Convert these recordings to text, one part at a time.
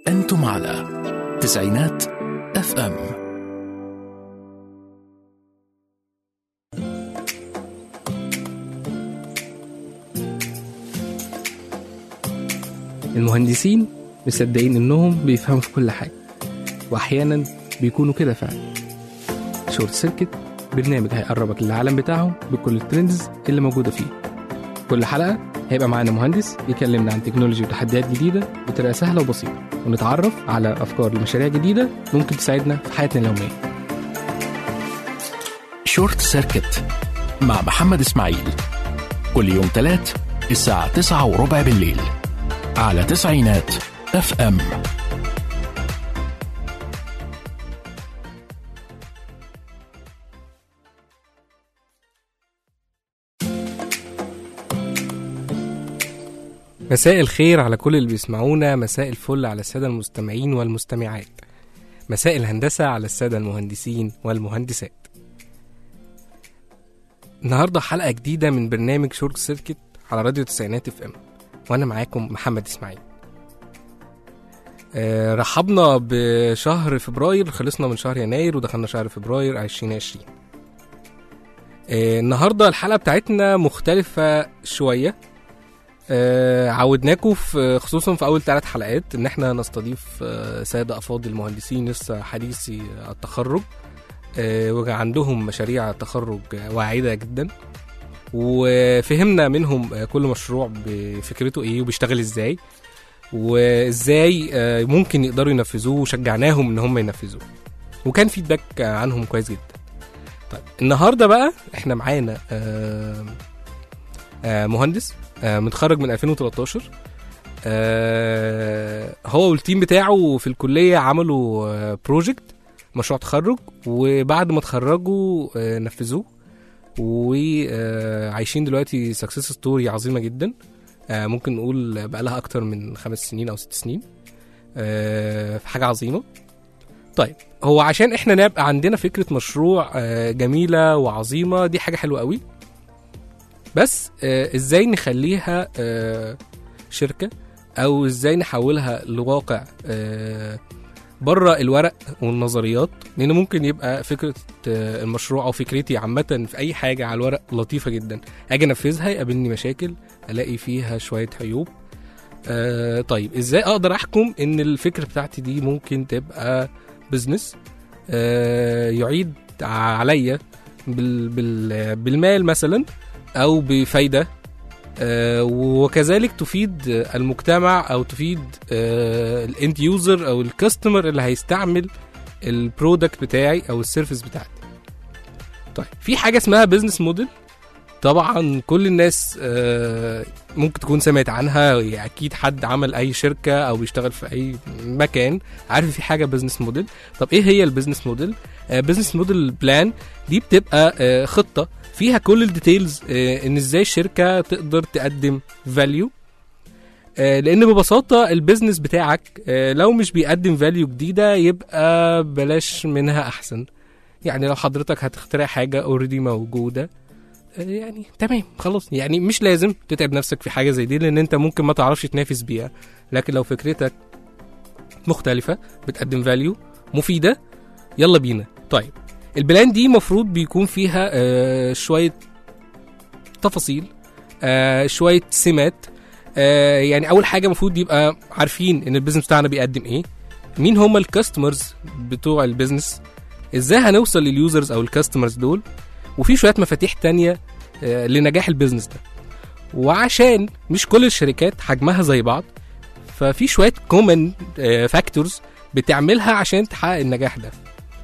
أنتم على تسعينات اف ام المهندسين مصدقين انهم بيفهموا في كل حاجه واحيانا بيكونوا كده فعلا شورت سيركت برنامج هيقربك للعالم بتاعهم بكل الترندز اللي موجوده فيه كل حلقه هيبقى معانا مهندس يكلمنا عن تكنولوجي وتحديات جديده بطريقه سهله وبسيطه ونتعرف على افكار لمشاريع جديده ممكن تساعدنا في حياتنا اليوميه شورت سيركت مع محمد إسماعيل كل يوم تلات الساعة تسعة وربع بالليل على تسعينات اف ام مساء الخير على كل اللي بيسمعونا مساء الفل على السادة المستمعين والمستمعات مساء الهندسة على السادة المهندسين والمهندسات النهاردة حلقة جديدة من برنامج شورت سيركت على راديو تسعينات اف ام وانا معاكم محمد اسماعيل آه، رحبنا بشهر فبراير خلصنا من شهر يناير ودخلنا شهر فبراير 2020 آه، النهارده الحلقة بتاعتنا مختلفة شوية آه، عودناكم في خصوصا في اول ثلاث حلقات ان احنا نستضيف آه، ساده افاضل مهندسين لسه حديثي التخرج آه، وعندهم مشاريع تخرج واعده جدا وفهمنا منهم آه، كل مشروع بفكرته ايه وبيشتغل ازاي وازاي آه، ممكن يقدروا ينفذوه وشجعناهم ان هم ينفذوه وكان فيدباك آه، عنهم كويس جدا طيب النهارده بقى احنا معانا آه، آه، مهندس آه، متخرج من 2013 آه، هو والتيم بتاعه في الكلية عملوا بروجكت مشروع تخرج وبعد ما اتخرجوا آه، نفذوه وعايشين دلوقتي سكسس ستوري عظيمة جدا آه، ممكن نقول بقى لها أكتر من خمس سنين أو ست سنين آه، في حاجة عظيمة طيب هو عشان احنا نبقى عندنا فكرة مشروع آه، جميلة وعظيمة دي حاجة حلوة قوي بس آه، ازاي نخليها آه، شركه او ازاي نحولها لواقع آه، بره الورق والنظريات لان ممكن يبقى فكره آه، المشروع او فكرتي عامه في اي حاجه على الورق لطيفه جدا اجي انفذها يقابلني مشاكل الاقي فيها شويه عيوب آه طيب ازاي اقدر احكم ان الفكره بتاعتي دي ممكن تبقى بزنس آه يعيد عليا بال بال بالمال مثلا او بفايده آه، وكذلك تفيد المجتمع او تفيد الاند يوزر او الكاستمر اللي هيستعمل البرودكت بتاعي او السيرفيس بتاعتي طيب في حاجه اسمها بزنس موديل طبعا كل الناس آه، ممكن تكون سمعت عنها يعني اكيد حد عمل اي شركه او بيشتغل في اي مكان عارف في حاجه بزنس موديل طب ايه هي البزنس موديل بزنس موديل بلان دي بتبقى آه، خطه فيها كل الديتيلز آه، ان ازاي الشركه تقدر تقدم فاليو لان ببساطه البيزنس بتاعك آه، لو مش بيقدم فاليو جديده يبقى بلاش منها احسن يعني لو حضرتك هتخترع حاجه اوريدي موجوده آه، يعني تمام خلاص يعني مش لازم تتعب نفسك في حاجه زي دي لان انت ممكن ما تعرفش تنافس بيها لكن لو فكرتك مختلفه بتقدم فاليو مفيده يلا بينا طيب البلان دي مفروض بيكون فيها آه، شويه تفاصيل آه، شويه سمات آه، يعني اول حاجه المفروض يبقى عارفين ان البيزنس بتاعنا بيقدم ايه مين هم الكاستمرز بتوع البيزنس ازاي هنوصل لليوزرز او الكاستمرز دول وفي شويه مفاتيح تانية آه، لنجاح البيزنس ده وعشان مش كل الشركات حجمها زي بعض ففي شويه كومن فاكتورز بتعملها عشان تحقق النجاح ده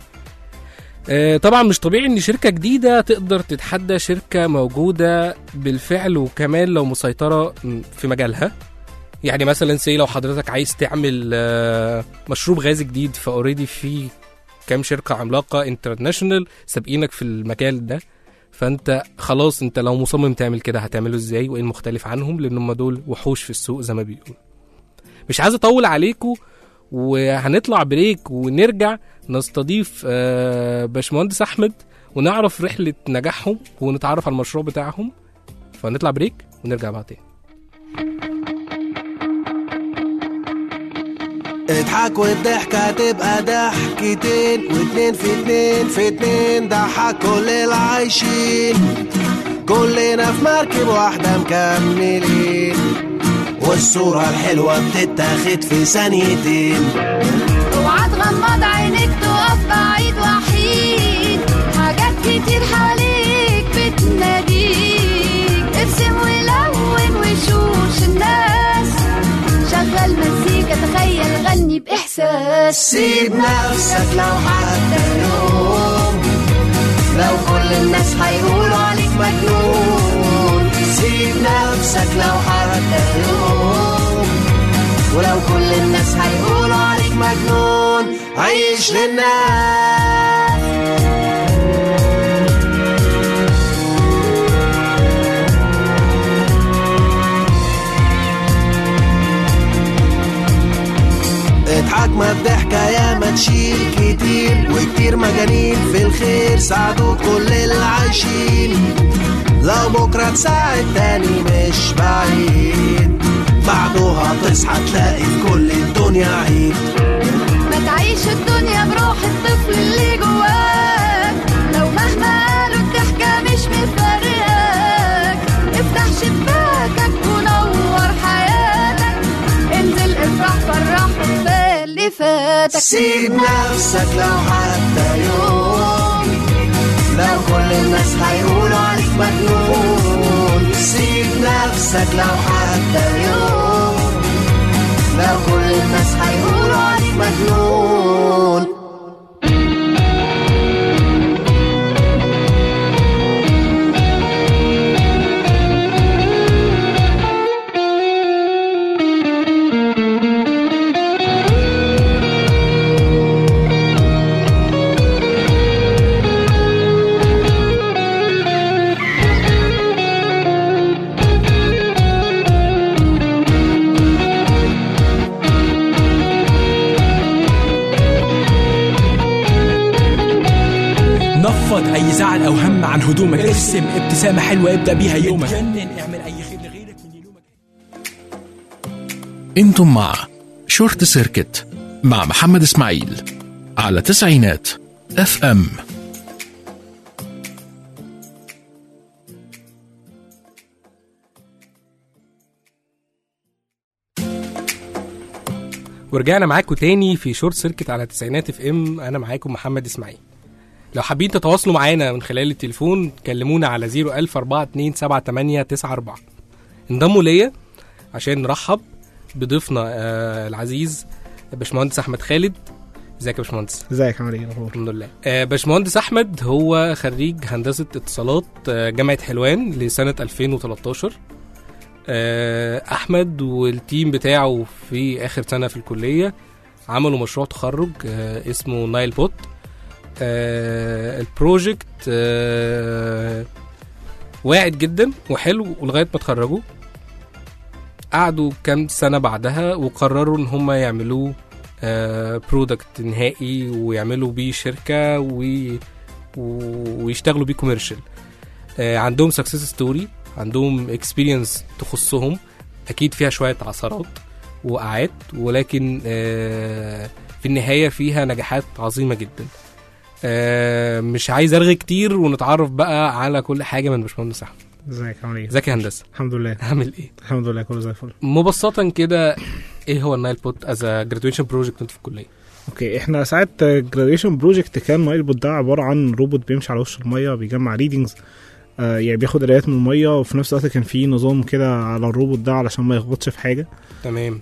آه، طبعا مش طبيعي ان شركه جديده تقدر تتحدى شركه موجوده بالفعل وكمان لو مسيطره م- في مجالها يعني مثلا سي لو حضرتك عايز تعمل آه، مشروب غاز جديد فاوريدي في كام شركه عملاقه انترناشونال سابقينك في المجال ده فانت خلاص انت لو مصمم تعمل كده هتعمله ازاي وايه المختلف عنهم لان هم دول وحوش في السوق زي ما بيقولوا مش عايز اطول عليكم وهنطلع بريك ونرجع نستضيف آه، باشمهندس احمد ونعرف رحله نجاحهم ونتعرف على المشروع بتاعهم فنطلع بريك ونرجع بعد تاني اضحك والضحكة تبقى ضحكتين واتنين في اتنين في اتنين ضحك كل العايشين كلنا في مركب واحدة مكملين والصورة الحلوة بتتاخد في ثانيتين اوعى تغمض عينيك تقف بعيد وحيد حاجات كتير حواليك بتناديك ارسم ولون وشوش الناس شغل مزيكا تخيل غني بإحساس سيب نفسك لو حتى يوم لو كل الناس هيقولوا عليك مجنون سيب نفسك لو حتى يوم ولو كل الناس هيقولوا عليك مجنون عيش للناس اضحك ما بضحكة يا ما تشيل كتير وكتير مجانين في الخير ساعدوا كل العايشين لو بكرة تساعد تاني مش بعيد بعدها تصحى تلاقي في كل الدنيا عيد ما تعيش الدنيا بروح الطفل اللي جواك لو مهما قالوا الضحكة مش مفرقاك افتح شباكك ونور حياتك انزل افرح فرح وكفاية اللي فاتك سيب نفسك لو حتى يوم لو كل الناس هيقولوا عليك مجنون سيب نفسك لو حتى يوم لو كل الناس هيقولوا عليك مجنون نفض اي زعل او هم عن هدومك ارسم ابتسامه حلوه ابدا بيها يومك اتجنن اعمل اي خير لغيرك من يومك انتم مع شورت سيركت مع محمد اسماعيل على تسعينات اف ام ورجعنا معاكم تاني في شورت سيركت على تسعينات اف ام انا معاكم محمد اسماعيل لو حابين تتواصلوا معانا من خلال التليفون كلمونا على 010427894 انضموا ليا عشان نرحب بضيفنا آه العزيز باشمهندس احمد خالد ازيك يا باشمهندس ازيك عامل ايه الاخبار الحمد لله آه باشمهندس احمد هو خريج هندسه اتصالات آه جامعه حلوان لسنه 2013 آه احمد والتيم بتاعه في اخر سنه في الكليه عملوا مشروع تخرج آه اسمه نايل بوت آه البروجكت آه واعد جدا وحلو ولغايه ما اتخرجوا قعدوا كام سنه بعدها وقرروا ان هم يعملوه برودكت نهائي ويعملوا بيه شركه وي و- ويشتغلوا بيه كوميرشال عندهم سكسس ستوري عندهم اكسبيرينس تخصهم اكيد فيها شويه عثرات وقعات ولكن آه، في النهايه فيها نجاحات عظيمه جدا آه، مش عايز ارغي كتير ونتعرف بقى على كل حاجه من باشمهندس احمد ازيك عامل ايه ازيك يا هندسه الحمد لله عامل ايه الحمد لله كله زي الفل مبسطا كده ايه هو النايل بوت از جراديويشن بروجكت انت في الكليه اوكي احنا ساعه جراديشن بروجكت كان نايل بوت ده عباره عن روبوت بيمشي على وش الميه بيجمع ريدنجز آه يعني بياخد قرايات من الميه وفي نفس الوقت كان في نظام كده على الروبوت ده علشان ما يخبطش في حاجه تمام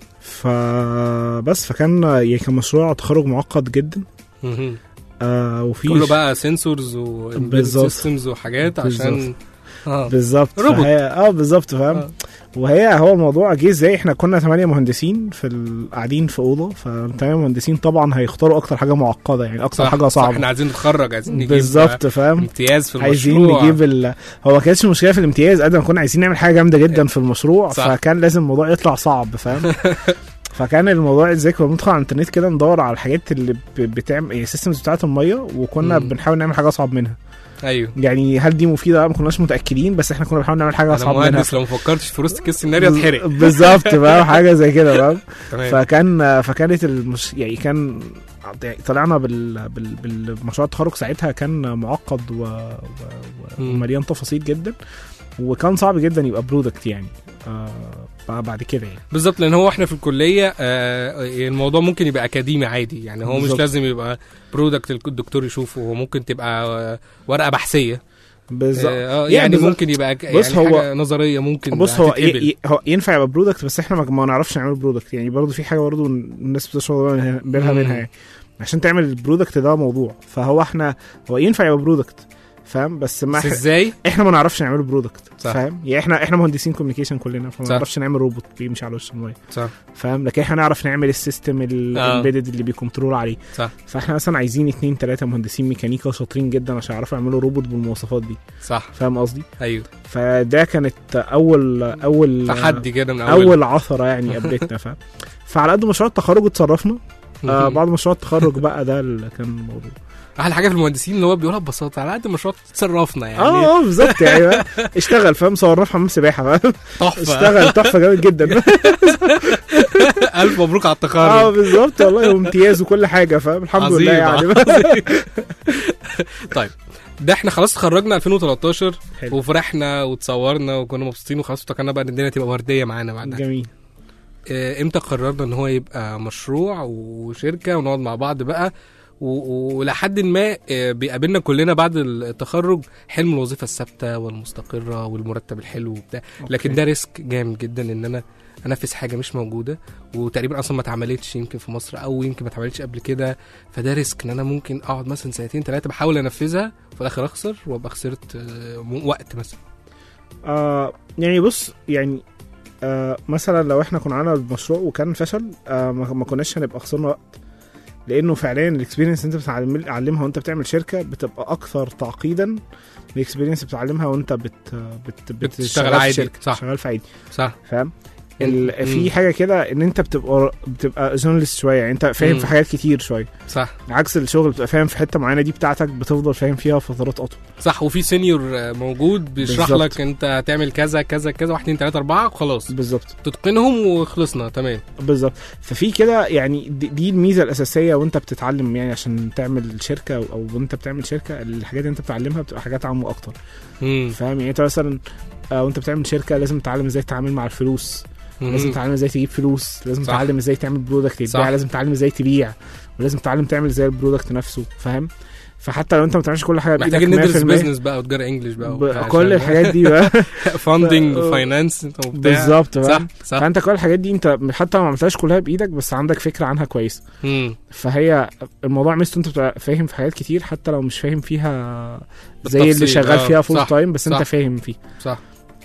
فبس فكان يعني كان مشروع تخرج معقد جدا مهم. آه وفي كله بقى سنسورز بالظبط. وسيستمز وحاجات عشان بالظبط. اه بالظبط روبوت. فهي اه بالظبط فاهم آه. وهي هو الموضوع جه ازاي احنا كنا ثمانية مهندسين في ال- قاعدين في اوضه فثمانية مهندسين طبعا هيختاروا اكتر حاجه معقده يعني اكتر صح حاجه صح صعبه احنا عايزين نتخرج عايزين نجيب بالظبط فاهم امتياز في عايزين المشروع نجيب ال... هو ما كانتش المشكله في الامتياز قد ما كنا عايزين نعمل حاجه جامده جدا في المشروع صح. فكان لازم الموضوع يطلع صعب فاهم فكان الموضوع ازاي كنا بندخل على الانترنت كده ندور على الحاجات اللي ب- بتعمل السيستمز بتاعت الميه وكنا مم. بنحاول نعمل حاجه اصعب منها ايوه يعني هل دي مفيده ما كناش متاكدين بس احنا كنا بنحاول نعمل حاجه انا اصعب منها مهندس لو ما فكرتش في روست كيس سيناريو اتحرق بالظبط بقى حاجه زي كده فاهم تمام فكان فكانت المش... يعني كان يعني طلعنا بال... بال... بالمشروع التخرج ساعتها كان معقد و... و... مم. ومليان تفاصيل جدا وكان صعب جدا يبقى برودكت يعني آه بعد كده يعني بالظبط لان هو احنا في الكليه آه الموضوع ممكن يبقى اكاديمي عادي يعني هو مش بالظبط. لازم يبقى برودكت الدكتور يشوفه هو ممكن تبقى آه، ورقه بحثيه بالظبط آه آه، يعني يعني بالظبط. ممكن يبقى ك- بص يعني هو- حاجه نظريه ممكن بص هو ي... هتتقبل. ي... هو ينفع يبقى برودكت بس احنا ما, ما نعرفش نعمل برودكت يعني برضه في حاجه برضه الناس بتشرب منها بالها مم. منها يعني عشان تعمل البرودكت ده موضوع فهو احنا هو ينفع يبقى برودكت فاهم بس ما بس إحنا- ازاي احنا ما نعرفش نعمله برودكت صح. فاهم يعني احنا احنا مهندسين كوميونيكيشن كلنا فما صح. نعرفش نعمل روبوت بيمشي على وش الميه صح فاهم لكن احنا نعرف نعمل السيستم آه. الامبيدد اللي بيكنترول عليه صح فاحنا مثلا عايزين اتنين تلاته مهندسين ميكانيكا شاطرين جدا عشان يعرفوا يعملوا روبوت بالمواصفات دي صح فاهم قصدي ايوه فده كانت اول اول تحدي كده من اول اول عثره يعني قابلتنا فاهم فعلى قد مشروع التخرج اتصرفنا آه بعد مشروع التخرج بقى ده اللي كان الموضوع احلى حاجه في المهندسين ان هو بيقولها ببساطه على قد مشروع تصرفنا يعني اه اه بالظبط يعني بقى اشتغل فاهم صورناه في حمام سباحه فاهم تحفه اشتغل تحفه جامد جدا الف مبروك على اه التخرج بالظبط والله وامتياز وكل حاجه فاهم الحمد عظيم، لله يعني عظيم. طيب ده احنا خلاص اتخرجنا 2013 حلو. وفرحنا وتصورنا وكنا مبسوطين وخلاص افتكرنا بقى ان الدنيا تبقى ورديه معانا بعدها جميل آه، امتى قررنا ان هو يبقى مشروع وشركه ونقعد مع بعض بقى و- ولحد ما آه، بيقابلنا كلنا بعد التخرج حلم الوظيفه الثابته والمستقره والمرتب الحلو وبتاع لكن ده ريسك جامد جدا ان انا انفذ حاجه مش موجوده وتقريبا اصلا ما اتعملتش يمكن في مصر او يمكن ما اتعملتش قبل كده فده ريسك ان انا ممكن اقعد مثلا سنتين ثلاثه بحاول انفذها وفي الاخر اخسر وابقى خسرت آه، م- وقت مثلا آه يعني بص يعني آه مثلا لو احنا كنا عملنا المشروع وكان فشل آه ما ما كناش هنبقى خسرنا وقت لانه فعليا الاكسبيرينس انت بتتعلمها وانت بتعمل شركه بتبقى اكثر تعقيدا من الاكسبيرينس بتتعلمها وانت بت بت بت بتشتغل شغال في عادي، شركة، صح. شغال في عادي صح فاهم مم. ال- في حاجه كده ان انت بتبقى بتبقى جورنالست شويه يعني انت فاهم مم. في حاجات كتير شويه صح عكس الشغل بتبقى فاهم في حته معينه دي بتاعتك بتفضل فاهم فيها فترات اطول صح وفي سينيور آه، موجود بيشرح بالظبط. لك انت هتعمل كذا كذا كذا واحد اتنين تلاته اربعه وخلاص بالظبط تتقنهم وخلصنا تمام بالظبط ففي كده يعني دي, دي الميزه الاساسيه وانت بتتعلم يعني عشان تعمل شركه او, أو وانت بتعمل شركه الحاجات اللي انت بتتعلمها بتبقى حاجات عامه اكتر مم. فاهم يعني انت مثلا آه، وانت بتعمل شركه لازم تتعلم ازاي تتعامل مع الفلوس لازم مم. تتعلم ازاي تجيب فلوس لازم صح. تتعلم ازاي تعمل برودكت صح. يتباع لازم تتعلم ازاي تبيع ولازم تتعلم تعمل ازاي البرودكت نفسه فاهم فحتى لو انت ما بتعملش كل حاجه محتاجين بإيدك ندرس 100%، بيزنس بقى وتجاره انجلش بقى ب- كل الحاجات دي بقى فاندنج ف- وفاينانس وبتاع بالظبط صح فاهم صح فانت كل الحاجات دي انت حتى لو ما عملتهاش كلها بايدك بس عندك فكره عنها كويس مم. فهي الموضوع ميزته انت بتبقى فاهم في حاجات كتير حتى لو مش فاهم فيها زي بالتفصيل، اللي شغال آه، فيها فول صح، تايم بس انت صح. فاهم فيه صح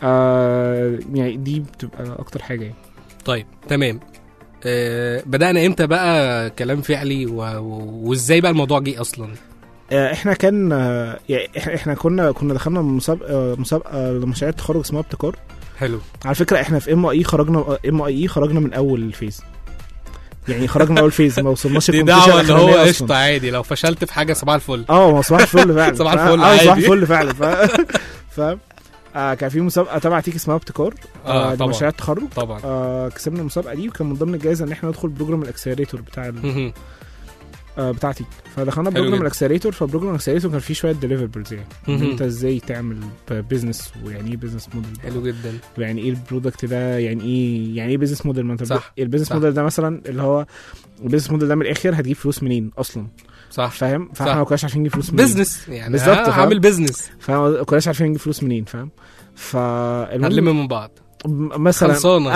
آه يعني دي بتبقى اكتر حاجه يعني طيب تمام آه بدأنا امتى بقى كلام فعلي و... و... وازاي بقى الموضوع جه اصلا آه احنا كان آه يعني احنا احنا كنا كنا دخلنا مسابقه مسابقه لمشاريع التخرج اسمها ابتكار حلو على فكره احنا في ام اي خرجنا ام اي خرجنا من اول الفيز يعني خرجنا من اول فيز ما وصلناش دي الكومبيتيشن دعوه اللي هو الأخرانية قشطه أصلاً. عادي لو فشلت في حاجه صباح الفل اه ما صباح الفل فعلا صباح ف- الفل اه صباح عادي. الفل فعلا ف... فاهم آه كان في مسابقه تبع تيك اسمها ابتكار آه، آه طبعاً. لمشاريع التخرج طبعا آه كسبنا المسابقه دي وكان من ضمن الجائزه ان احنا ندخل بروجرام الاكسلريتور بتاع ال... مهم. آه بتاعتي فدخلنا حلو بروجرام جدا. الاكسلريتور فبروجرام الاكسلريتور كان فيه شويه ديليفربلز يعني ان مهم. انت ازاي تعمل بزنس ويعني ايه بزنس موديل حلو جدا ويعني ايه البرودكت ده يعني ايه يعني ايه بزنس موديل ما انت صح. البزنس صح. موديل ده مثلا اللي هو البزنس موديل ده من الاخر هتجيب فلوس منين اصلا صح فاهم صح. فاحنا ما كناش عارفين نجيب فلوس منين بزنس يعني بالظبط، بالظبط فاهم؟ هعمل بزنس فاهم ما كناش عارفين نجيب فلوس منين فاهم فالمهم هنلم من بعض مثلا خلصانه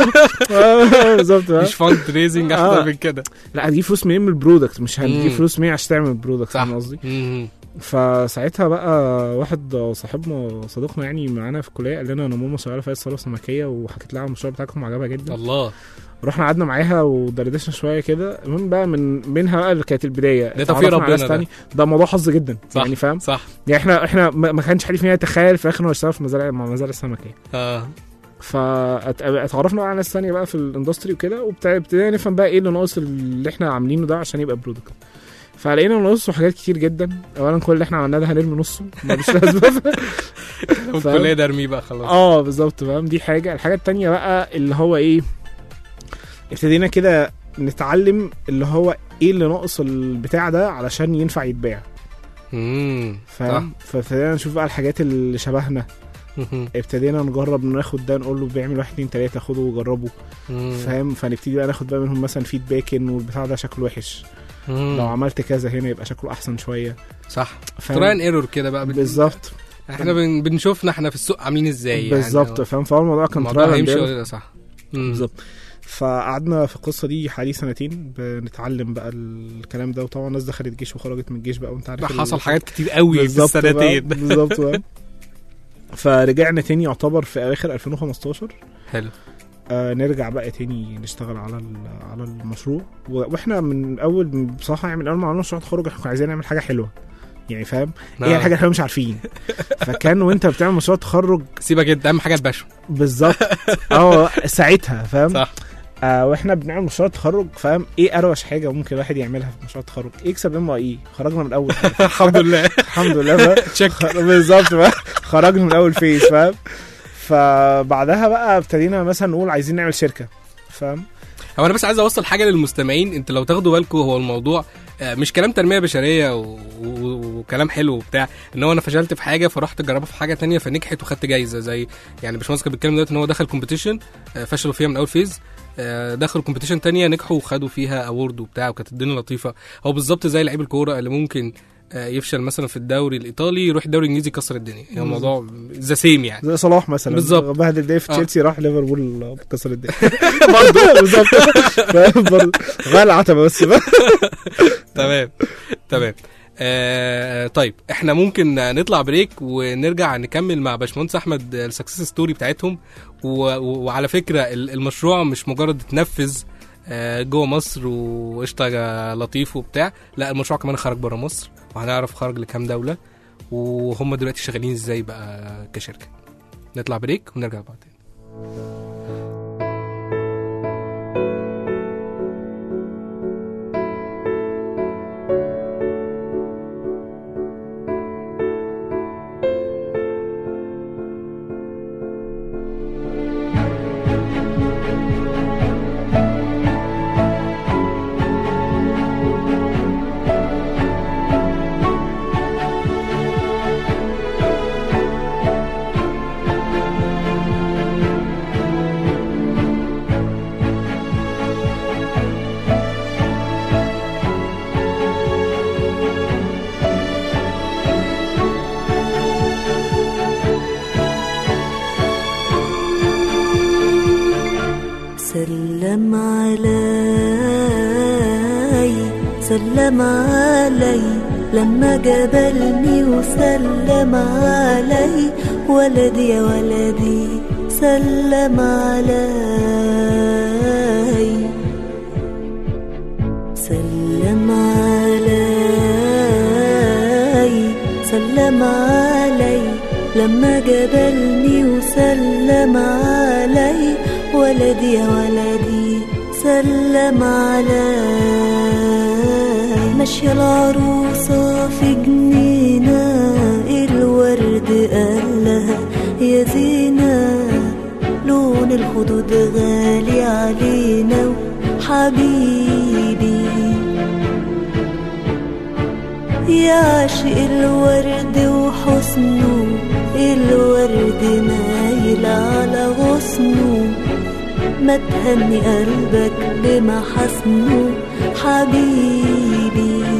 آه، بالظبط فاهم؟ مفيش فاند ريزنج آه. اكتر من كده لا هتجيب فلوس منين من البرودكت مش هتجيب مم. فلوس منين عشان تعمل البرودكت صح فاهم قصدي مهم. فساعتها بقى واحد صاحبنا صديقنا يعني معانا في الكليه قال لنا انا ماما شغاله في ثروه سمكيه وحكيت لها على المشروع بتاعكم عجبها جدا الله رحنا قعدنا معاها ودردشنا شويه كده المهم بقى من منها بقى اللي كانت البدايه ده توفيق اتعرفنا على ربنا ناس ده. تاني. ده موضوع حظ جدا صح. يعني فاهم صح يعني احنا احنا ما ما كانش حد فينا يتخيل في الاخر انه يشتغل في مزارع مع مزارع سمكيه اه فاتعرفنا على ناس تانية بقى في الاندستري وكده وابتدينا نفهم بقى ايه اللي ناقص اللي احنا عاملينه ده عشان يبقى برودكت فلقينا نصه حاجات كتير جدا اولا كل اللي احنا عملناه ده هنرمي نصه ملوش لازمه في فاهم؟ الكليه ده ارميه بقى خلاص اه بالظبط فاهم دي حاجه الحاجه التانية بقى اللي هو ايه ابتدينا كده نتعلم اللي هو ايه اللي ناقص البتاع ده علشان ينفع يتباع امم فاهم فابتدينا نشوف بقى الحاجات اللي شبهنا ابتدينا نجرب ناخد ده نقول له بيعمل واحد اتنين تلاته خده وجربه فاهم فنبتدي بقى ناخد بقى منهم مثلا فيدباك ان والبتاع ده شكله وحش لو عملت كذا هنا يبقى شكله احسن شويه صح فاهم؟ تراين ايرور كده بقى بن- بالظبط احنا بن... بنشوفنا احنا في السوق عاملين ازاي يعني. بالظبط فاهم فهو الموضوع كان الموضوع trial and هيمشي error. ولا لا صح مم. بالظبط فقعدنا في القصه دي حوالي سنتين بنتعلم بقى الكلام ده وطبعا ناس دخلت جيش وخرجت من الجيش بقى وانت عارف بقى ال- حصل حاجات كتير قوي في بالظبط بقى، السنتين بالظبط بقى. فرجعنا تاني يعتبر في اواخر 2015 حلو آه نرجع بقى تاني نشتغل على ال- على المشروع و- واحنا من اول بصراحه يعني من اول ما عملنا مشروع تخرج احنا كنا عايزين نعمل حاجه حلوه يعني فاهم ايه آه. الحاجه اللي احنا مش عارفين فكان وانت بتعمل مشروع تخرج سيبك انت اهم حاجه الباشا بالظبط اه ساعتها فاهم صح آه واحنا بنعمل مشروع تخرج فاهم ايه اروش حاجه ممكن الواحد يعملها في مشروع التخرج يكسب ام اي خرجنا من الاول الحمد لله الحمد لله بقى تشيك خ- بالظبط بقى خرجنا من اول فيز فاهم فبعدها بقى ابتدينا مثلا نقول عايزين نعمل شركه فاهم هو انا بس عايز اوصل حاجه للمستمعين انت لو تاخدوا بالكم هو الموضوع آه، مش كلام تنميه بشريه و... و... وكلام حلو وبتاع ان هو انا فشلت في حاجه فرحت اجربها في حاجه تانية فنجحت وخدت جايزه زي يعني باشمهندس كان بيتكلم دلوقتي ان هو دخل كومبيتيشن فشلوا فيها من اول فيز آه، دخلوا كومبيتيشن تانية نجحوا وخدوا فيها اوورد وبتاع وكانت الدنيا لطيفه هو بالظبط زي لعيب الكوره اللي ممكن آه، يفشل مثلا في الدوري الايطالي يروح الدوري الانجليزي يكسر الدنيا يعني الموضوع ذا سيم يعني زي صلاح مثلا بالظبط. بهدل الدنيا في آه. تشيلسي راح ليفربول كسر الدنيا برضه بالظبط فاهم برضه غير العتبه بس بقى تمام تمام آه طيب احنا ممكن نطلع بريك ونرجع نكمل مع باشمهندس احمد السكسس ستوري بتاعتهم و... و... وعلى فكره ال- المشروع مش مجرد اتنفذ آه، جوه مصر وقشطه لطيف وبتاع لا المشروع كمان خرج بره مصر وهنعرف خرج لكام دوله وهم دلوقتي شغالين ازاي بقى كشركه نطلع بريك ونرجع بعد تاني سلم علي سلم علي لما جبلني وسلم علي ولدي يا ولدي سلم علي سلم علي سلم علي لما جبلني وسلم علي ولدي يا ولدي سلم علي ماشية العروسة في جنينة الورد قال لها يا زينة لون الخدود غالي علينا حبيبي يا عاشق الورد وحسنه الورد مايل على غصنه ما تهني قلبك بمحاسنه حبيبي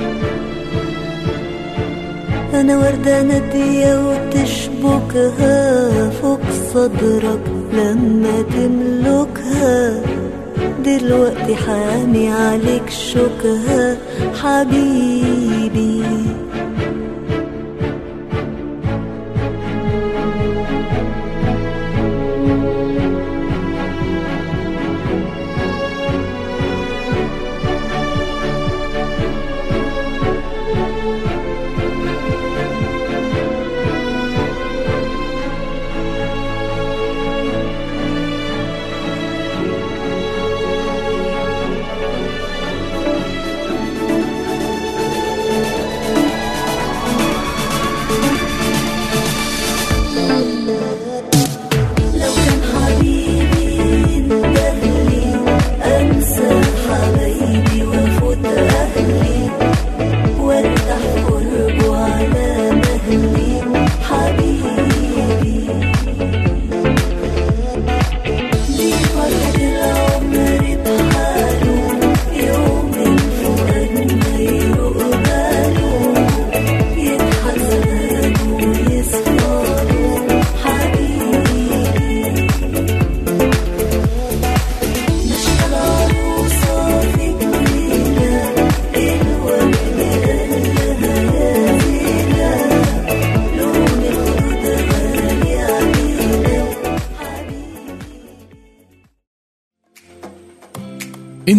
أنا وردة نادية وتشبكها فوق صدرك لما تملكها دلوقتي حامي عليك شوكها حبيبي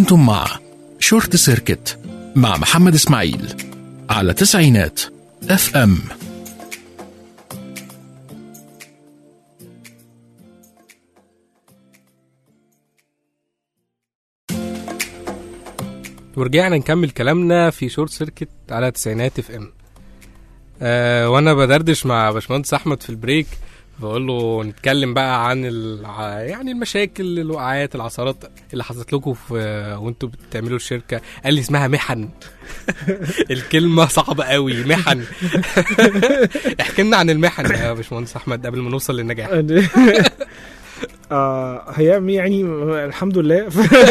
كنتم مع شورت سيركت مع محمد اسماعيل على تسعينات اف ام ورجعنا نكمل كلامنا في شورت سيركت على تسعينات اف ام آه وانا بدردش مع باشمهندس احمد في البريك بقول له نتكلم بقى عن الع... يعني المشاكل الوقعات العثرات اللي حصلت لكم في وانتوا بتعملوا الشركه قال لي اسمها محن الكلمه صعبه قوي محن احكي لنا عن المحن يا باشمهندس احمد قبل ما نوصل للنجاح آه هي يعني الحمد لله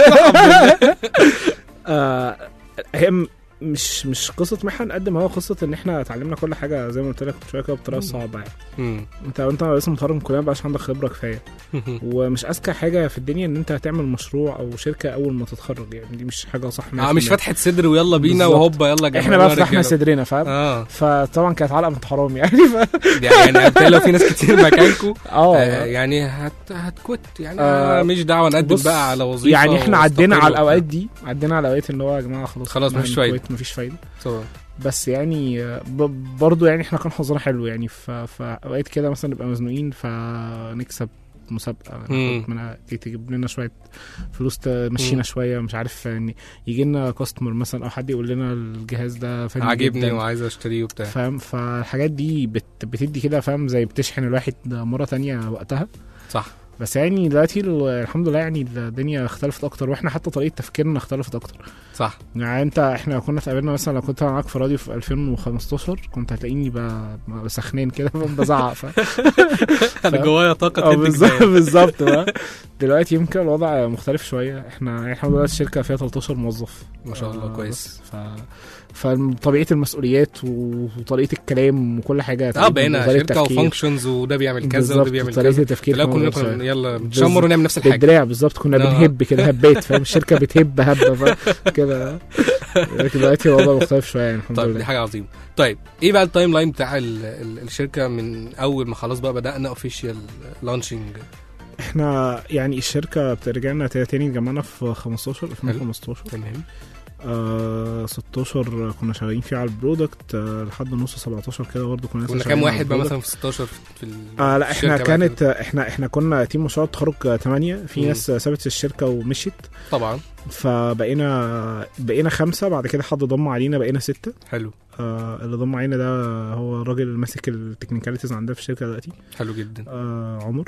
آه هي م- مش مش قصه محن قد ما هو قصه ان احنا اتعلمنا كل حاجه زي ما قلت لك من شويه كده بطريقه صعبه يعني مم. انت انت لسه متخرج من الكليه مبقاش عندك خبره كفايه ومش اذكى حاجه في الدنيا ان انت هتعمل مشروع او شركه اول ما تتخرج يعني دي مش حاجه صح اه مش 100%. فتحه صدر ويلا بينا بالظبط. وهوبا يلا يا جماعه احنا بقى يلا فتحنا رجالة. صدرنا فاهم اه فطبعا كانت علقه من حرام يعني ف... يعني بالتالي لو في ناس كتير مكانكم اه يعني هت هتكوت يعني آه، آه مش دعوه نقدم بص، بقى على وظيفه يعني احنا عدينا واستقر على الاوقات وبتاع. دي عدينا على الاوقات اللي هو يا جماعه خلاص خلاص إحنا مفيش فايدة. الكويت مفيش فايده طبعا بس يعني آه، ب- برضو يعني احنا كان حظنا حلو يعني ف- فاوقات كده مثلا نبقى مزنوقين فنكسب مسابقه مم. ناخد منها تجيب لنا شويه فلوس تمشينا مم. شويه مش عارف يعني يجي لنا كاستمر مثلا او حد يقول لنا الجهاز ده فني عاجبني جداً. وعايز اشتريه وبتاع فاهم فالحاجات دي بت بتدي كده فاهم زي بتشحن الواحد مره تانية وقتها صح بس يعني دلوقتي ال- الحمد لله يعني الدنيا اختلفت اكتر واحنا حتى طريقه تفكيرنا اختلفت اكتر صح يعني انت احنا كنا اتقابلنا مثلا لو كنت معاك في راديو في 2015 كنت هتلاقيني ب- بسخنين كده بزعق ف... انا جوايا طاقه اه تدي بالظبط كفاية. بالظبط بقى. دلوقتي يمكن الوضع مختلف شويه احنا يعني احنا دلوقتي الشركه فيها 13 موظف ما شاء الله آه، كويس بس ف فطبيعه المسؤوليات و- وطريقه الكلام وكل حاجه اه تقريباً بقينا وطريقة شركه التفكير. وفانكشنز وده بيعمل كذا وده بالظبط، بيعمل طريقه كذا التفكير لا كلنا كمان كنا يلا بالظبط. نتشمر ونعمل نفس الحاجه بالدراع بالظبط كنا آه. بنهب كده هبات فاهم الشركه بتهب هبه فاهم؟ كده لكن دلوقتي الوضع مختلف شويه يعني الحمد طيب دي لله حاجه عظيمه طيب ايه بقى التايم لاين بتاع ال ال الشركه من اول ما خلاص بقى بدانا اوفيشال لانشنج احنا يعني الشركه بترجعنا تاني اتجمعنا في 15 2015 تمام آه 16 كنا شغالين فيه على البرودكت آه لحد نص 17 كده برضه كنا لسه كنا شغالين كام على واحد بقى البرودكت. مثلا في 16 في ال- آه لا الشركة احنا بقى كانت كده؟ احنا احنا كنا تيم مشروع التخرج 8 في مم. ناس سابت الشركه ومشيت طبعا فبقينا بقينا خمسه بعد كده حد ضم علينا بقينا سته حلو آه اللي ضم علينا ده هو الراجل اللي ماسك التكنيكاليتيز عندنا في الشركه دلوقتي حلو جدا آه عمر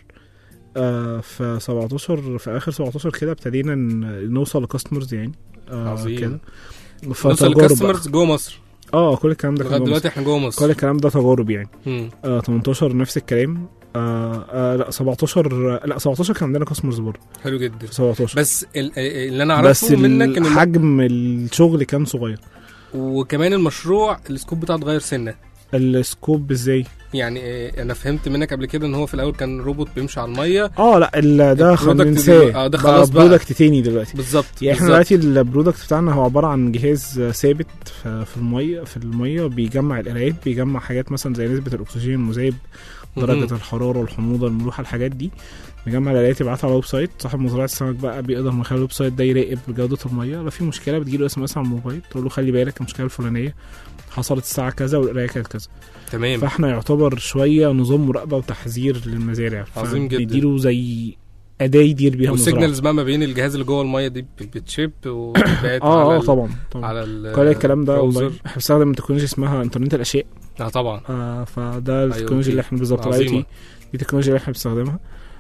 آه في 17 في اخر 17 كده ابتدينا ن- نوصل لكاستمرز يعني آه عظيم. كده نوصل فتجارب بقى. لكاستمرز جوه مصر اه كل الكلام ده كان لغايه جوه دلوقتي مصر. احنا جوه كل مصر الكلام ده تجارب يعني مم. آه 18 نفس الكلام آه آه لا 17 لا 17 كان عندنا كاستمرز برضه حلو جدا في 17 بس ال- اللي انا بس اعرفه منك ان الم- حجم الشغل كان صغير وكمان المشروع السكوب بتاعه اتغير سنه السكوب ازاي يعني آه، انا فهمت منك قبل كده ان هو في الاول كان روبوت بيمشي على الميه اه لا ال- ده خلينا البرودكت ننساه دي- آه، ده خلاص بقى. برودكت تاني دلوقتي بالظبط يعني احنا بالظبط. دلوقتي البرودكت بتاعنا هو عباره عن جهاز ثابت ف- في الميه في الميه بيجمع القرايات بيجمع حاجات مثلا زي نسبه الاكسجين المذاب درجه مهم. الحراره الحموضه الملوحه الحاجات دي بيجمع القرايات يبعتها على الويب سايت صاحب مزرعه السمك بقى بيقدر من خلال الويب سايت ده يراقب جوده الميه لو في مشكله بتجيله اس ام اس على الموبايل تقول له خلي بالك المشكله الفلانيه حصلت الساعه كذا والقرايه كانت كذا تمام فاحنا يعتبر شويه نظام مراقبه وتحذير للمزارع عظيم جدا. بنديله زي اداه يدير بيها المزرعه والسيجنالز بقى ما بين الجهاز اللي جوه الميه دي ب- بتشيب وبقت اه على اه ال- طبعا طبعا على ال- كل الكلام ده البراوزر. اونلاين احنا بنستخدم تكنولوجيا اسمها انترنت الاشياء اه طبعا آه فده التكنولوجيا اللي احنا بالظبط الاي عظيمة. تي دي التكنولوجيا اللي احنا بنستخدمها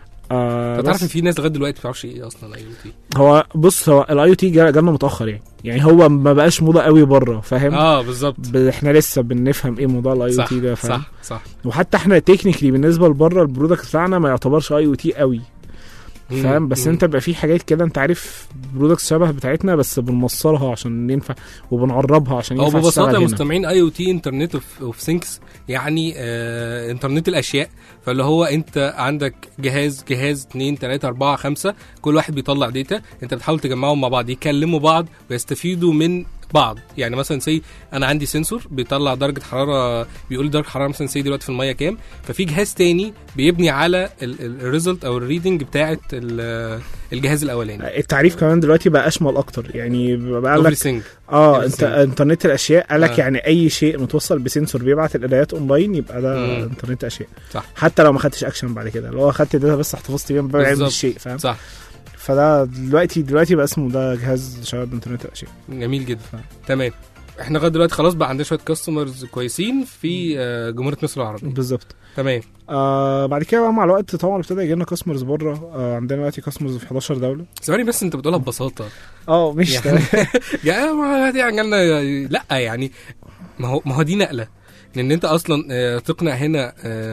آه انت تعرف ان بس في ناس لغايه دلوقتي ما بتعرفش ايه اصلا اي او تي هو بص هو الاي تي جالنا متاخر يعني يعني هو ما بقاش موضه قوي بره فاهم اه بالظبط ب- احنا لسه بنفهم ايه موضوع الاي او صح تي ده فاهم صح صح وحتى احنا تكنيكلي بالنسبه لبره البرودكت بتاعنا ما يعتبرش اي او تي قوي مم. فاهم بس مم. انت بقى في حاجات كده انت عارف برودكت شبه بتاعتنا بس بنمصرها عشان ينفع وبنعربها عشان هو ينفع ببساطه تشتغل يا هنا مستمعين اي او تي انترنت اوف ثينكس يعني آه انترنت الاشياء فاللي هو انت عندك جهاز جهاز 2 3 4 5 كل واحد بيطلع داتا انت بتحاول تجمعهم مع بعض يكلموا بعض ويستفيدوا من بعض يعني مثلا سي انا عندي سنسور بيطلع درجه حراره بيقول لي درجه حراره مثلا سي دلوقتي في الميه كام ففي جهاز تاني بيبني على الريزلت او الريدنج بتاعه ال- الجهاز الاولاني التعريف كمان دلوقتي بقى اشمل اكتر يعني بقى لك everything اه everything. انت انترنت الاشياء قال لك آه. يعني اي شيء متوصل بسنسور بيبعت القرايات اونلاين يبقى ده مم. انترنت اشياء صح. حتى لو ما خدتش اكشن بعد كده لو خدت داتا بس احتفظت بيها بعمل بالظبط. الشيء فاهم صح فده دلوقتي دلوقتي بقى اسمه ده جهاز شغال بانترنت الاشياء جميل جدا ف- تمام احنا لغايه دلوقتي خلاص بقى عندنا شويه كاستمرز كويسين في آه، جمهوريه مصر العربيه بالظبط تمام آه بعد كده بقى مع الوقت طبعا ابتدى يجي لنا كاستمرز بره آه عندنا دلوقتي كاستمرز في 11 دوله ثواني بس انت بتقولها ببساطه اه مش يعني يا ما دي عجلنا لا يعني ما هو ما هو دي نقله لان انت اصلا آه، تقنع هنا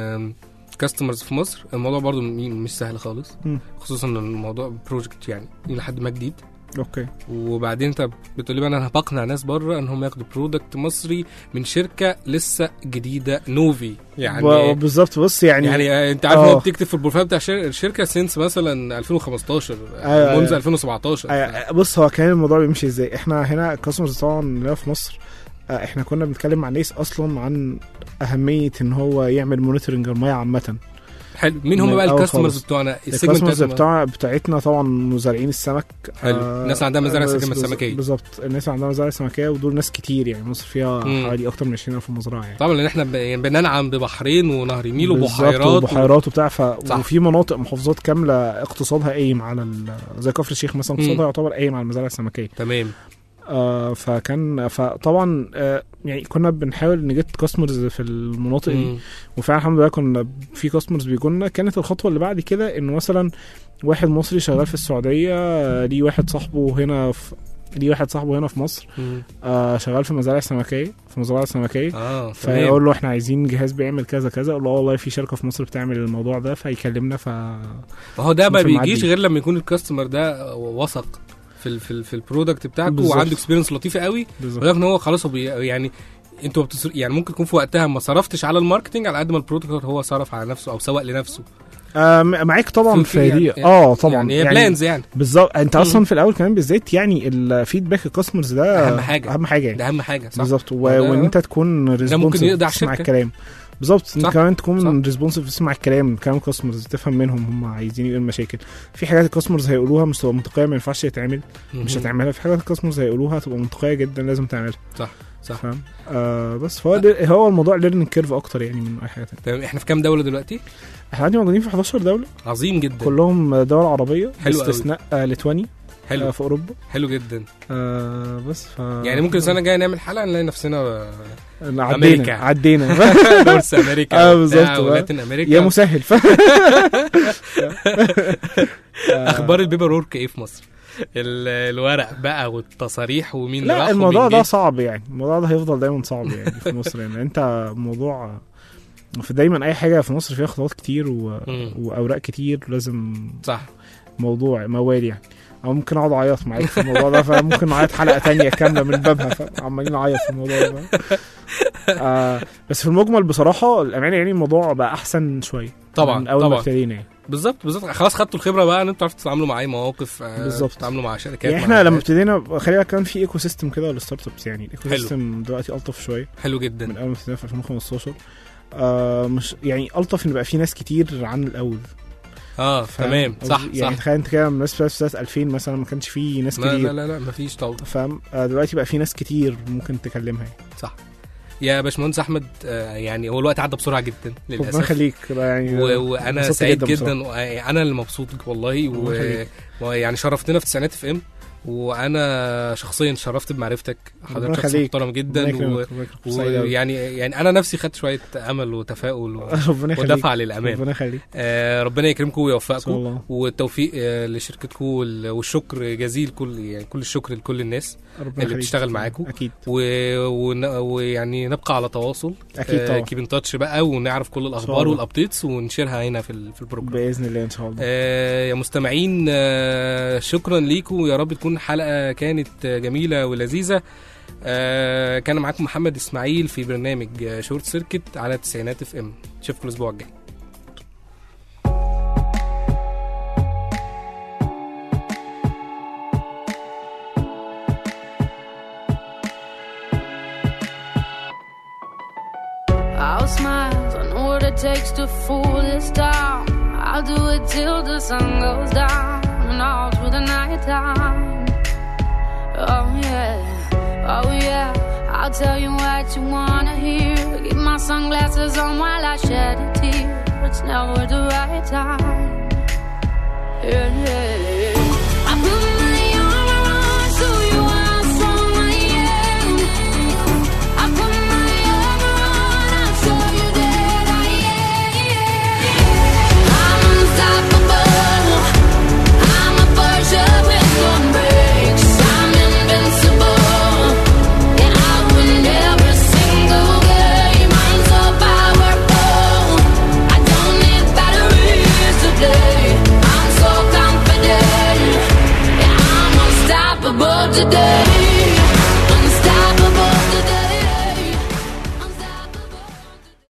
كاستمرز في مصر الموضوع برضو م- مش سهل خالص مم. خصوصا ان الموضوع بروجكت يعني لحد ما جديد اوكي وبعدين انت بتقول لي بقى انا بقنع ناس بره ان هم ياخدوا برودكت مصري من شركه لسه جديده نوفي يعني و- بالظبط بص يعني, يعني آه، انت عارف آه. هو بتكتب في البروفايل بتاع الشر- الشركه سينس مثلا 2015 أيوة، منذ أيوة. 2017 آه، بص هو كان الموضوع بيمشي ازاي احنا هنا الكاستمرز طبعا هنا في مصر آه، احنا كنا بنتكلم مع الناس اصلا عن اهميه ان هو يعمل مونيتورنج الميه عامه حلو مين هم من بقى الأول الكاستمرز خالص. بتوعنا السيجمنت الكاستمرز بتاعتنا؟ بتاع بتاعتنا طبعا مزارعين السمك حلو. الناس اللي عندها مزارع بس- سمك- بس- سمكية. بالظبط الناس اللي عندها مزارع سمكيه ودول ناس كتير يعني مصر فيها مم. حوالي اكتر من 20000 مزرعه يعني طبعا لان احنا ب- يعني بننعم ببحرين ونهر النيل بالظبط، وبحيرات وبحيرات وبتاع ف... صح. وفي مناطق محافظات كامله اقتصادها قايم على ال... زي كفر الشيخ مثلا مم. اقتصادها يعتبر قايم على المزارع السمكيه تمام آه فكان فطبعا آه يعني كنا بنحاول نجيت كاستمرز في المناطق دي مم. وفعلا الحمد لله كنا في كاستمرز بيجوا لنا كانت الخطوه اللي بعد كده انه مثلا واحد مصري شغال في السعوديه آه، ليه واحد صاحبه هنا في ليه واحد صاحبه هنا في مصر مم. آه شغال في مزارع سمكيه في مزرعه سمكيه اه تمام فيقول له احنا عايزين جهاز بيعمل كذا كذا اقول له اه والله في شركه في مصر بتعمل الموضوع ده فيكلمنا ف ما هو ده ما ممكن بيجيش معدي. غير لما يكون الكاستمر ده وثق في ال في, ال في البرودكت بتاعك بالظبط. وعنده اكسبيرينس لطيفه قوي بالظبط ولكن هو خلاص هو بي يعني انتوا بتصر... يعني ممكن يكون في وقتها ما صرفتش على الماركتنج على قد ما البرودكت هو صرف على نفسه او سوق لنفسه آه م- معاك طبعا في- في دي يعني- اه طبعا يعني هي بلانز يعني بالظبط انت مم. اصلا في الاول كمان بالذات يعني الفيدباك الكاستمرز ده أهم حاجة. اهم حاجه يعني ده اهم حاجه صح بالظبط و... وده- وان انت تكون ريسبونسيف يقضي على تسمع الشركة. الكلام بالظبط انت صح. كمان تكون صح. ريسبونسيف تسمع الكلام كلام الكاستمرز تفهم منهم هم عايزين ايه المشاكل في حاجات الكاستمرز هيقولوها مش تبقى منطقيه ما ينفعش تتعمل مش مهم. هتعملها في حاجات الكاستمرز هيقولوها هتبقى منطقيه جدا لازم تعملها صح صح فاهم آه بس فهو ده هو الموضوع ليرنينج كيرف اكتر يعني من اي حاجه تانية تمام احنا في كام دوله دلوقتي احنا عندنا موجودين في 11 دوله عظيم جدا كلهم دول عربيه حلو قوي. باستثناء آه ليتوانيا آه حلو في اوروبا حلو جدا آه بس ف يعني ممكن السنه الجايه نعمل حلقه نلاقي نفسنا عدينا أمريكا. عدينا نورث امريكا آه، وبتاع بالظبط بقى. ولاتين امريكا يا مسهل ف... اخبار البيبر ورك ايه في مصر ال- الورق بقى والتصاريح ومين راح لا ومين الموضوع جه. ده صعب يعني الموضوع ده هيفضل دايما صعب يعني في مصر يعني انت موضوع في دايما اي حاجه في مصر فيها خطوات كتير و... مم. واوراق كتير لازم صح موضوع موال يعني او ممكن اقعد اعيط معاك في الموضوع ده فممكن نعيط حلقه تانية كامله من بابها فعمالين نعيط في الموضوع ده آه بس في المجمل بصراحه الامانه يعني الموضوع بقى احسن شويه طبعا من اول ما طبعا ابتدينا يعني بالظبط بالظبط خلاص خدتوا الخبره بقى ان انتوا تعرفوا تتعاملوا مع اي مواقف آه، بالظبط. تتعاملوا مع شركات يعني مع احنا لما حاجات. ابتدينا خلي بالك كان في ايكو سيستم كده للستارت ابس يعني الايكو حلو. سيستم دلوقتي الطف شويه حلو جدا من اول ما ابتدينا في 2015 آه مش يعني الطف ان بقى في ناس كتير عن الاول اه فاهم؟ تمام صح قصدي؟ يعني صح تخيل انت كده الناس في سنه 2000 مثلا ما كانش في ناس لا كتير لا لا لا مفيش طبعا فاهم آه دلوقتي بقى في ناس كتير ممكن تكلمها يعني صح يا باشمهندس احمد آه، يعني هو الوقت عدى بسرعه جدا ربنا للاسف يخليك لا يعني و... وانا انبسطت سعيد جدا جدا, جدا انا اللي مبسوط والله ربنا و... يخليك. ويعني شرفتنا في تسعينات اف ام وانا شخصيا شرفت بمعرفتك ربنا حضرتك شخص يخليك. محترم ربنا جدا يكرمك، و... ربنا يكرمك. سعيد أوي. ويعني يعني انا نفسي خدت شويه امل وتفاؤل و... ربنا يخليك ودفع للامام ربنا يخليك آه ربنا يكرمكم ان شاء ويوفقكم الله والتوفيق آه لشركتكم وال- والشكر جزيل كل يعني كل الشكر لكل الناس ربنا اللي يخليك. بتشتغل معاكم. اكيد و- ون- ويعني نبقى على تواصل اكيد طبعا كيب ان تاتش بقى ونعرف كل الاخبار الله. والابديتس ونشيرها هنا في ال- في البروجرام باذن الله ان شاء الله آه يا مستمعين آه شكرا ليكم يا رب تكون حلقه كانت آه، جميله ولذيذه آه كان معاكم محمد اسماعيل في برنامج آه، شورت سيركت على تسعينات اف ام اشوفكم الاسبوع الجاي I'll smile. I know what it takes to fool this town. I'll do it till the sun goes down and all through the night time. Oh yeah, oh yeah. I'll tell you what you wanna hear. Keep my sunglasses on while I shed a tear. It's never the right time. Yeah, yeah, yeah. I put my armor on so you are strong I am. I put my armor on, I'll show you that I am. I'm unstoppable. I'm a force of wisdom breaks. I'm invincible. Yeah, I win every single game. I'm so powerful. I don't need batteries today. I'm so confident. Yeah, I'm unstoppable today.